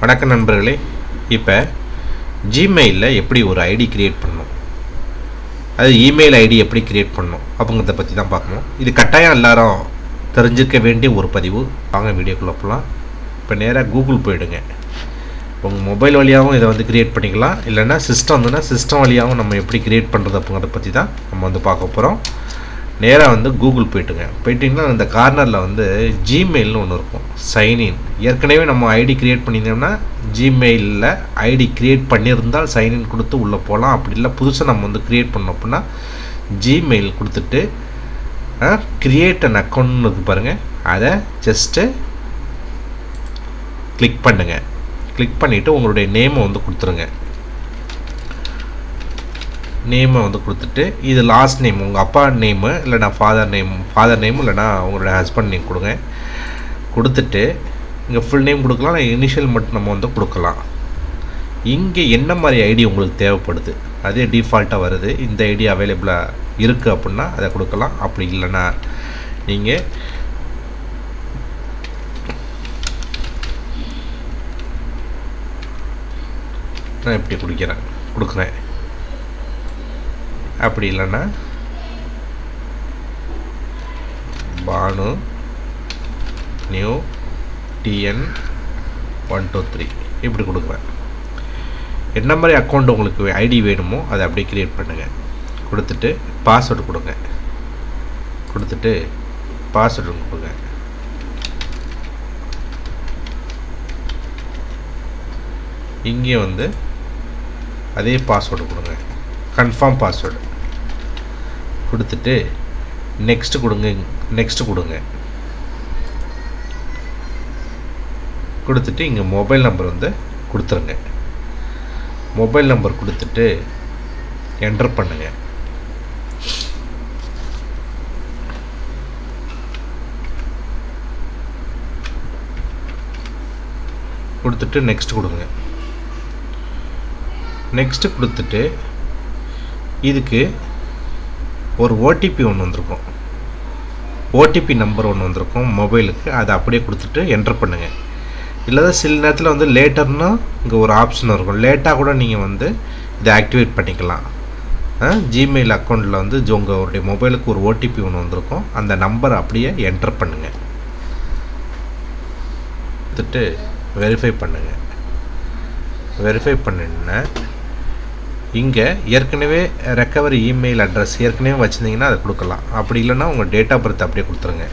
வணக்கம் நண்பர்களே இப்போ ஜிமெயிலில் எப்படி ஒரு ஐடி கிரியேட் பண்ணணும் அது இமெயில் ஐடி எப்படி கிரியேட் பண்ணணும் அப்படிங்கிறத பற்றி தான் பார்க்கணும் இது கட்டாயம் எல்லாரும் தெரிஞ்சிருக்க வேண்டிய ஒரு பதிவு வாங்க வீடியோக்குள்ளே போகலாம் இப்போ நேராக கூகுள் போயிடுங்க உங்கள் மொபைல் வழியாகவும் இதை வந்து கிரியேட் பண்ணிக்கலாம் இல்லைன்னா சிஸ்டம் வந்துன்னா சிஸ்டம் வழியாகவும் நம்ம எப்படி கிரியேட் பண்ணுறது அப்படிங்கிறத பற்றி தான் நம்ம வந்து பார்க்க போகிறோம் நேராக வந்து கூகுள் போயிட்டுங்க போயிட்டிங்கன்னா இந்த கார்னரில் வந்து ஜிமெயில்னு ஒன்று இருக்கும் சைன்இன் ஏற்கனவே நம்ம ஐடி கிரியேட் பண்ணியிருந்தோம்னா ஜிமெயிலில் ஐடி கிரியேட் பண்ணியிருந்தால் சைன்இன் கொடுத்து உள்ளே போகலாம் அப்படி இல்லை புதுசாக நம்ம வந்து கிரியேட் பண்ணோம் அப்படின்னா ஜிமெயில் கொடுத்துட்டு கிரியேட் அன் அக்கௌண்ட்னு இருக்கு பாருங்கள் அதை ஜஸ்ட்டு கிளிக் பண்ணுங்கள் கிளிக் பண்ணிவிட்டு உங்களுடைய நேமை வந்து கொடுத்துருங்க நேமை வந்து கொடுத்துட்டு இது லாஸ்ட் நேம் உங்கள் அப்பா நேமு இல்லைனா ஃபாதர் நேம் ஃபாதர் நேம் இல்லைனா உங்களுடைய ஹஸ்பண்ட் நேம் கொடுங்க கொடுத்துட்டு இங்கே ஃபுல் நேம் கொடுக்கலாம் இல்லை இனிஷியல் மட்டும் நம்ம வந்து கொடுக்கலாம் இங்கே என்ன மாதிரி ஐடி உங்களுக்கு தேவைப்படுது அதே டிஃபால்ட்டாக வருது இந்த ஐடி அவைலபிளாக இருக்குது அப்படின்னா அதை கொடுக்கலாம் அப்படி இல்லைன்னா நீங்கள் நான் இப்படி குடிக்கிறேன் கொடுக்குறேன் அப்படி இல்லைன்னா Banu new TN one two three இப்படி கொடுக்குறேன் என்ன மாதிரி அக்கௌண்ட் உங்களுக்கு ஐடி வேணுமோ அதை அப்படியே க்ரியேட் பண்ணுங்கள் கொடுத்துட்டு பாஸ்வேர்டு கொடுங்க கொடுத்துட்டு பாஸ்வேர்டு கொடுங்க இங்கே வந்து அதே பாஸ்வேர்டு கொடுங்க கன்ஃபார்ம் பாஸ்வேர்டு கொடுத்துட்டு நெக்ஸ்ட்டு கொடுங்க நெக்ஸ்ட்டு கொடுங்க கொடுத்துட்டு இங்கே மொபைல் நம்பர் வந்து கொடுத்துருங்க மொபைல் நம்பர் கொடுத்துட்டு என்டர் பண்ணுங்க கொடுத்துட்டு நெக்ஸ்ட் கொடுங்க நெக்ஸ்ட்டு கொடுத்துட்டு இதுக்கு ஒரு ஓடிபி ஒன்று வந்திருக்கும் ஓடிபி நம்பர் ஒன்று வந்திருக்கும் மொபைலுக்கு அதை அப்படியே கொடுத்துட்டு என்டர் பண்ணுங்கள் இல்லாத சில நேரத்தில் வந்து லேட்டர்னா இங்கே ஒரு ஆப்ஷன் இருக்கும் லேட்டாக கூட நீங்கள் வந்து இதை ஆக்டிவேட் பண்ணிக்கலாம் ஜிமெயில் அக்கௌண்ட்டில் வந்து உங்களுடைய மொபைலுக்கு ஒரு ஓடிபி ஒன்று வந்திருக்கும் அந்த நம்பரை அப்படியே என்டர் பண்ணுங்கள் கொடுத்துட்டு வெரிஃபை பண்ணுங்கள் வெரிஃபை பண்ணினா இங்கே ஏற்கனவே ரெக்கவரி இமெயில் அட்ரஸ் ஏற்கனவே வச்சுருந்தீங்கன்னா அதை கொடுக்கலாம் அப்படி இல்லைன்னா உங்கள் டேட் ஆஃப் பர்த் அப்படியே கொடுத்துருங்க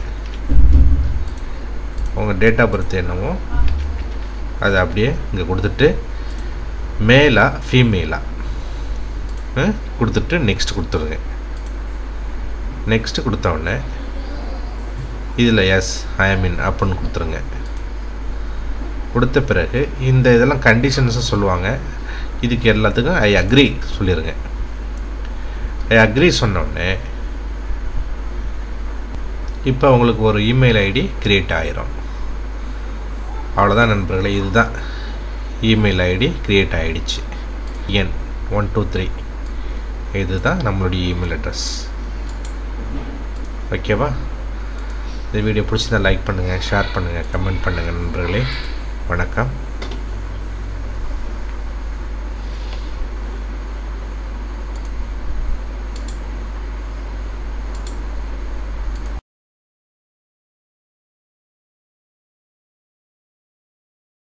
உங்கள் டேட் ஆஃப் பர்த் என்னவோ அதை அப்படியே இங்கே கொடுத்துட்டு மேலா ஃபீமேலா கொடுத்துட்டு நெக்ஸ்ட் கொடுத்துருங்க நெக்ஸ்ட்டு கொடுத்தவுடனே இதில் எஸ் ஐஎம்இன் அப்படின்னு கொடுத்துருங்க கொடுத்த பிறகு இந்த இதெல்லாம் கண்டிஷன்ஸும் சொல்லுவாங்க இதுக்கு எல்லாத்துக்கும் ஐ அக்ரி சொல்லிடுங்க ஐ அக்ரி சொன்னோடனே இப்போ உங்களுக்கு ஒரு இமெயில் ஐடி க்ரியேட் ஆகிரும் அவ்வளோதான் நண்பர்களே இதுதான் இமெயில் ஐடி க்ரியேட் ஆகிடுச்சு என் ஒன் டூ த்ரீ இதுதான் நம்மளுடைய இமெயில் அட்ரஸ் ஓகேவா இந்த வீடியோ பிடிச்சிருந்தா லைக் பண்ணுங்கள் ஷேர் பண்ணுங்கள் கமெண்ட் பண்ணுங்கள் நண்பர்களே வணக்கம்